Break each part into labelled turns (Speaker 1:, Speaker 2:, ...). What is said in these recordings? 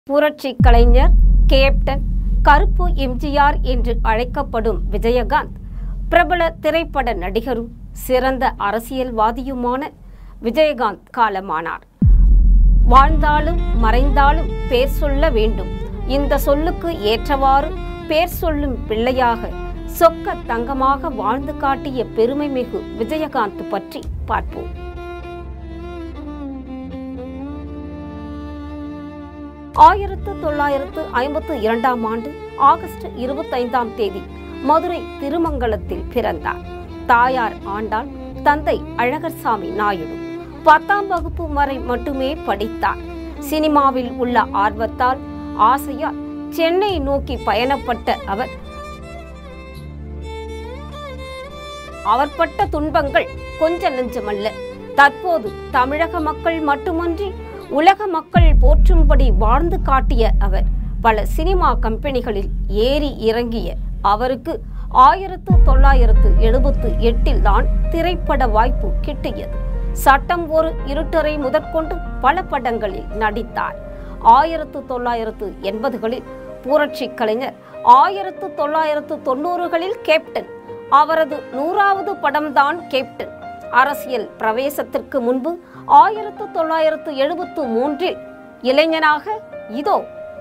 Speaker 1: புரட்சி கலைஞர் கேப்டன் கருப்பு எம்ஜிஆர் என்று அழைக்கப்படும் விஜயகாந்த் பிரபல திரைப்பட நடிகரும் சிறந்த அரசியல்வாதியுமான விஜயகாந்த் காலமானார் வாழ்ந்தாலும் மறைந்தாலும் பேர் சொல்ல வேண்டும் இந்த சொல்லுக்கு ஏற்றவாறு பேர் சொல்லும் பிள்ளையாக சொக்க தங்கமாக வாழ்ந்து காட்டிய பெருமை மிகு விஜயகாந்த் பற்றி பார்ப்போம் ஆயிரத்து தொள்ளாயிரத்து ஐம்பத்து இரண்டாம் ஆண்டு ஆகஸ்ட் இருபத்தைந்தாம் தேதி மதுரை திருமங்கலத்தில் பிறந்தார் தாயார் ஆண்டாள் தந்தை அழகர்சாமி நாயுடு பத்தாம் வகுப்பு வரை மட்டுமே படித்தார் சினிமாவில் உள்ள ஆர்வத்தால் ஆசையால் சென்னை நோக்கி பயணப்பட்ட அவர் அவர் பட்ட துன்பங்கள் கொஞ்ச நெஞ்சமல்ல தற்போது தமிழக மக்கள் மட்டுமன்றி உலக மக்கள் போற்றும்படி வாழ்ந்து காட்டிய அவர் பல சினிமா கம்பெனிகளில் ஏறி இறங்கிய அவருக்கு ஆயிரத்து தொள்ளாயிரத்து எழுபத்து எட்டில் தான் திரைப்பட வாய்ப்பு கிட்டியது சட்டம் ஒரு இருட்டரை முதற்கொண்டு பல படங்களில் நடித்தார் ஆயிரத்து தொள்ளாயிரத்து எண்பதுகளில் புரட்சி கலைஞர் ஆயிரத்து தொள்ளாயிரத்து தொண்ணூறுகளில் கேப்டன் அவரது நூறாவது படம்தான் கேப்டன் அரசியல் பிரவேசத்திற்கு முன்பு ஆயிரத்து தொள்ளாயிரத்து எழுபத்து மூன்றில் இளைஞனாக இதோ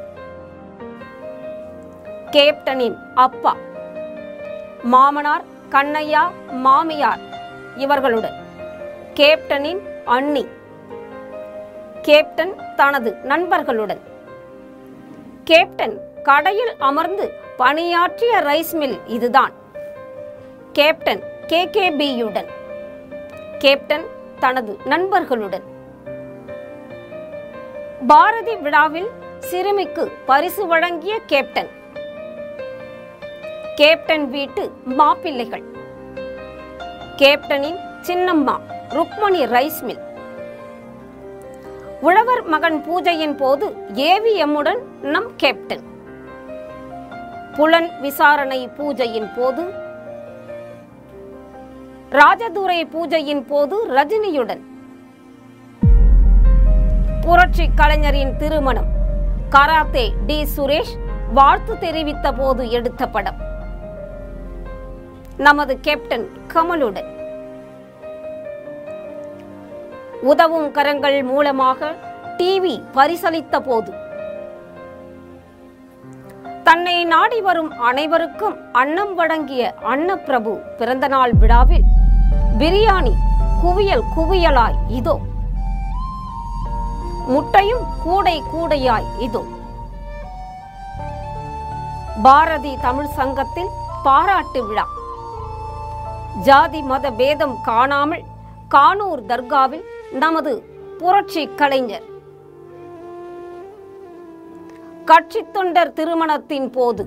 Speaker 1: கேப்டனின் அப்பா மாமனார் கண்ணையா மாமியார் இவர்களுடன் கேப்டனின் அண்ணி கேப்டன் தனது நண்பர்களுடன் கேப்டன் கடையில் அமர்ந்து பணியாற்றிய ரைஸ் மில் இதுதான் கேப்டன் கேகேபியுடன் கேப்டன் தனது நண்பர்களுடன் பாரதி விழாவில் சிறுமிக்கு பரிசு வழங்கிய கேப்டன் கேப்டன் வீட்டு மாப்பிள்ளைகள் கேப்டனின் சின்னம்மா ருக்மணி ரைஸ் மில் உழவர் மகன் பூஜையின் போது ஏவிஎம்முடன் நம் கேப்டன் புலன் விசாரணை பூஜையின் போது ராஜதுரை பூஜையின் போது ரஜினியுடன் புரட்சி கலைஞரின் திருமணம் கராத்தே டி சுரேஷ் வாழ்த்து தெரிவித்த போது எடுத்த படம் நமது கேப்டன் கமலுடன் உதவும் கரங்கள் மூலமாக டிவி பரிசளித்த போது தன்னை நாடி வரும் அனைவருக்கும் அன்னம் வழங்கிய அன்னப்பிரபு பிறந்தநாள் விழாவில் பிரியாணி குவியல் குவியலாய் இதோ முட்டையும் கூடை கூடையாய் இதோ பாரதி தமிழ் சங்கத்தில் பாராட்டு விழா ஜாதி மத பேதம் காணாமல் கானூர் தர்காவில் நமது புரட்சி கலைஞர் கட்சி தொண்டர் திருமணத்தின் போது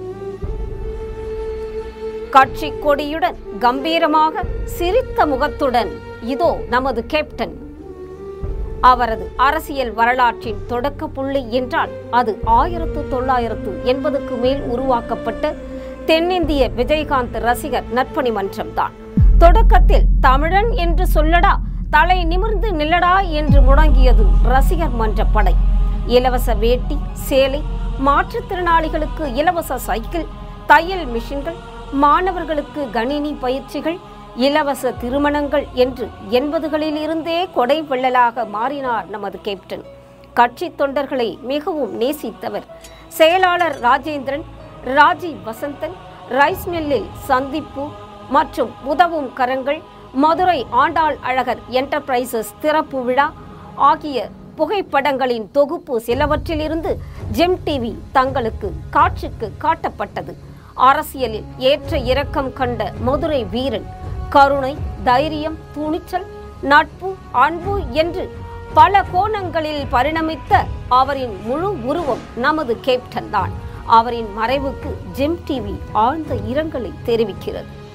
Speaker 1: கட்சி கொடியுடன் கம்பீரமாக சிரித்த முகத்துடன் இதோ நமது கேப்டன் அவரது அரசியல் வரலாற்றின் தொடக்க புள்ளி என்றால் அது ஆயிரத்து தொள்ளாயிரத்து எண்பதுக்கு மேல் உருவாக்கப்பட்ட தென்னிந்திய விஜயகாந்த் ரசிகர் நற்பணி மன்றம்தான் தொடக்கத்தில் தமிழன் என்று சொல்லடா தலை நிமிர்ந்து நில்லடா என்று முழங்கியது ரசிகர் மன்ற படை இலவச வேட்டி சேலை மாற்றுத்திறனாளிகளுக்கு இலவச சைக்கிள் தையல் மிஷின்கள் மாணவர்களுக்கு கணினி பயிற்சிகள் இலவச திருமணங்கள் என்று எண்பதுகளில் இருந்தே கொடை வெள்ளலாக மாறினார் நமது கேப்டன் கட்சி தொண்டர்களை மிகவும் நேசித்தவர் செயலாளர் ராஜேந்திரன் ராஜீவ் வசந்தன் ரைஸ் மில்லில் சந்திப்பு மற்றும் உதவும் கரங்கள் மதுரை ஆண்டாள் அழகர் என்டர்பிரைசஸ் திறப்பு விழா ஆகிய புகைப்படங்களின் தொகுப்பு சிலவற்றிலிருந்து ஜெம் டிவி தங்களுக்கு காட்சிக்கு காட்டப்பட்டது அரசியலில் ஏற்ற இரக்கம் கண்ட மதுரை வீரன் கருணை தைரியம் துணிச்சல் நட்பு அன்பு என்று பல கோணங்களில் பரிணமித்த அவரின் முழு உருவம் நமது கேப்டன் தான் அவரின் மறைவுக்கு ஜெம் டிவி ஆழ்ந்த இரங்கலை தெரிவிக்கிறது